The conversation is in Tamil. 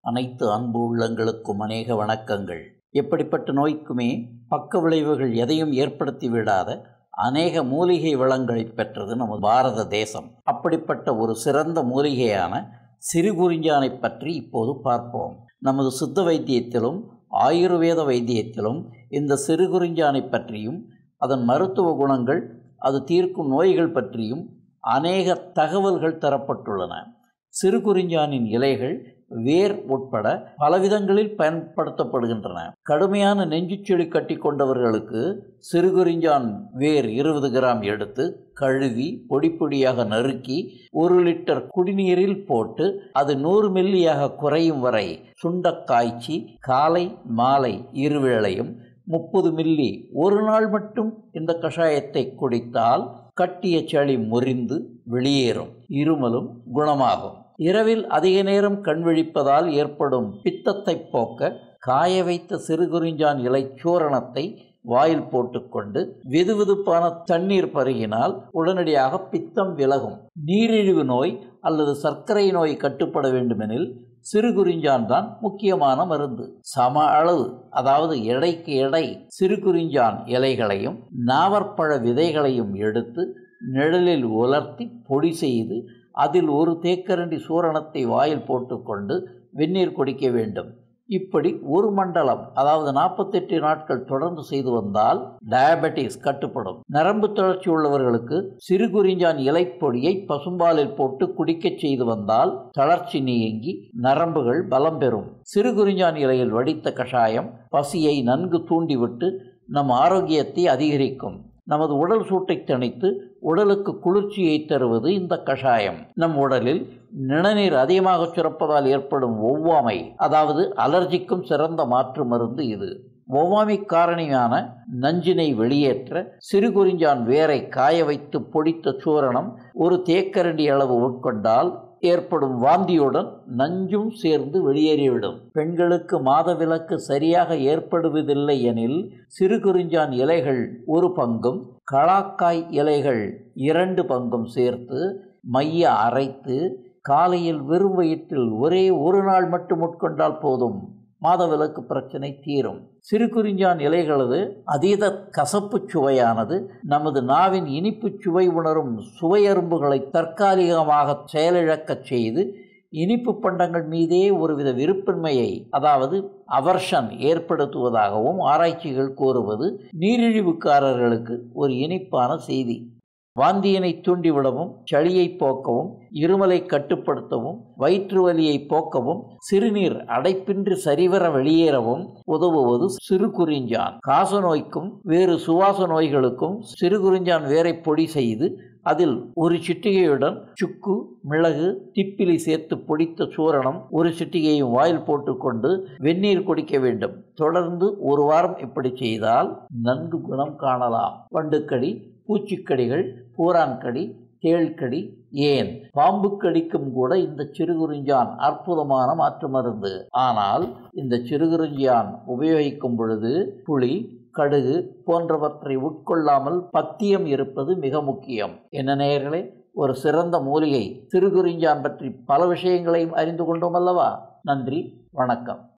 அனைத்து அன்பு உள்ளங்களுக்கும் அநேக வணக்கங்கள் எப்படிப்பட்ட நோய்க்குமே பக்க விளைவுகள் எதையும் ஏற்படுத்தி விடாத அநேக மூலிகை வளங்களை பெற்றது நமது பாரத தேசம் அப்படிப்பட்ட ஒரு சிறந்த மூலிகையான சிறுகுறிஞ்சானை பற்றி இப்போது பார்ப்போம் நமது சித்த வைத்தியத்திலும் ஆயுர்வேத வைத்தியத்திலும் இந்த சிறுகுறிஞ்சானை பற்றியும் அதன் மருத்துவ குணங்கள் அது தீர்க்கும் நோய்கள் பற்றியும் அநேக தகவல்கள் தரப்பட்டுள்ளன சிறுகுறிஞ்சானின் இலைகள் வேர் உட்பட பலவிதங்களில் பயன்படுத்தப்படுகின்றன கடுமையான நெஞ்சுச்செடி கட்டி கொண்டவர்களுக்கு சிறுகுறிஞ்சான் வேர் இருபது கிராம் எடுத்து கழுவி பொடி பொடியாக நறுக்கி ஒரு லிட்டர் குடிநீரில் போட்டு அது நூறு மில்லியாக குறையும் வரை சுண்ட காய்ச்சி காலை மாலை இருவேளையும் முப்பது மில்லி ஒரு நாள் மட்டும் இந்த கஷாயத்தை குடித்தால் கட்டிய சளி முறிந்து வெளியேறும் இருமலும் குணமாகும் இரவில் அதிக நேரம் கண் விழிப்பதால் ஏற்படும் பித்தத்தை போக்க காய வைத்த சிறுகுறிஞ்சான் இலை சூரணத்தை வாயில் போட்டுக்கொண்டு வெதுவெதுப்பான தண்ணீர் பருகினால் உடனடியாக பித்தம் விலகும் நீரிழிவு நோய் அல்லது சர்க்கரை நோய் கட்டுப்பட வேண்டுமெனில் சிறுகுறிஞ்சான் தான் முக்கியமான மருந்து சம அளவு அதாவது எடைக்கு எடை சிறுகுறிஞ்சான் இலைகளையும் நாவற்பழ விதைகளையும் எடுத்து நிழலில் உலர்த்தி பொடி செய்து அதில் ஒரு தேக்கரண்டி சூரணத்தை வாயில் போட்டுக்கொண்டு வெந்நீர் குடிக்க வேண்டும் இப்படி ஒரு மண்டலம் அதாவது நாற்பத்தெட்டு நாட்கள் தொடர்ந்து செய்து வந்தால் டயபெட்டிஸ் கட்டுப்படும் நரம்பு தளர்ச்சி உள்ளவர்களுக்கு சிறுகுறிஞ்சான் இலைப்பொடியை பசும்பாலில் போட்டு குடிக்கச் செய்து வந்தால் தளர்ச்சி நீங்கி நரம்புகள் பலம் பெறும் சிறுகுறிஞ்சான் இலையில் வடித்த கஷாயம் பசியை நன்கு தூண்டிவிட்டு நம் ஆரோக்கியத்தை அதிகரிக்கும் நமது உடல் சூட்டை தணித்து உடலுக்கு குளிர்ச்சியை தருவது இந்த கஷாயம் நம் உடலில் நிணநீர் அதிகமாக சுரப்பதால் ஏற்படும் ஒவ்வாமை அதாவது அலர்ஜிக்கும் சிறந்த மாற்று மருந்து இது ஒவ்வாமை காரணியான நஞ்சினை வெளியேற்ற சிறுகுறிஞ்சான் வேரை காய வைத்து பொடித்த சூரணம் ஒரு தேக்கரண்டி அளவு உட்கொண்டால் ஏற்படும் வாந்தியுடன் நஞ்சும் சேர்ந்து வெளியேறிவிடும் பெண்களுக்கு மாதவிலக்கு சரியாக ஏற்படுவதில்லை எனில் சிறுகுறிஞ்சான் இலைகள் ஒரு பங்கும் களாக்காய் இலைகள் இரண்டு பங்கும் சேர்த்து மைய அரைத்து காலையில் வெறும் வயிற்றில் ஒரே ஒரு நாள் மட்டும் உட்கொண்டால் போதும் மாதவிலக்கு பிரச்சனை தீரும் சிறுகுறிஞ்சான் இலைகளது அதீத கசப்பு சுவையானது நமது நாவின் இனிப்பு சுவை உணரும் சுவையரும்புகளை தற்காலிகமாக செயலிழக்கச் செய்து இனிப்பு பண்டங்கள் மீதே ஒருவித விருப்பின்மையை அதாவது அவர்ஷன் ஏற்படுத்துவதாகவும் ஆராய்ச்சிகள் கூறுவது நீரிழிவுக்காரர்களுக்கு ஒரு இனிப்பான செய்தி வாந்தியினை தூண்டிவிடவும் சளியை போக்கவும் இருமலை கட்டுப்படுத்தவும் வயிற்று வலியை போக்கவும் சிறுநீர் அடைப்பின்றி சரிவர வெளியேறவும் உதவுவது சிறுகுறிஞ்சான் காசநோய்க்கும் வேறு சுவாச நோய்களுக்கும் சிறுகுறிஞ்சான் வேரை பொடி செய்து அதில் ஒரு சிட்டிகையுடன் சுக்கு மிளகு திப்பிலி சேர்த்து பொடித்த சூரணம் ஒரு சிட்டிகையும் வாயில் போட்டுக்கொண்டு வெந்நீர் குடிக்க வேண்டும் தொடர்ந்து ஒரு வாரம் இப்படி செய்தால் நன்கு குணம் காணலாம் வண்டுக்கடி பூச்சிக்கடிகள் பூரான்கடி தேள்கடி ஏன் பாம்பு கடிக்கும் கூட இந்த சிறுகுறிஞ்சான் அற்புதமான மாற்று மருந்து ஆனால் இந்த சிறுகுறிஞ்சான் உபயோகிக்கும் பொழுது புளி கடுகு போன்றவற்றை உட்கொள்ளாமல் பத்தியம் இருப்பது மிக முக்கியம் என்ன நேயர்களே ஒரு சிறந்த மூலிகை சிறுகுறிஞ்சான் பற்றி பல விஷயங்களையும் அறிந்து கொண்டோம் அல்லவா நன்றி வணக்கம்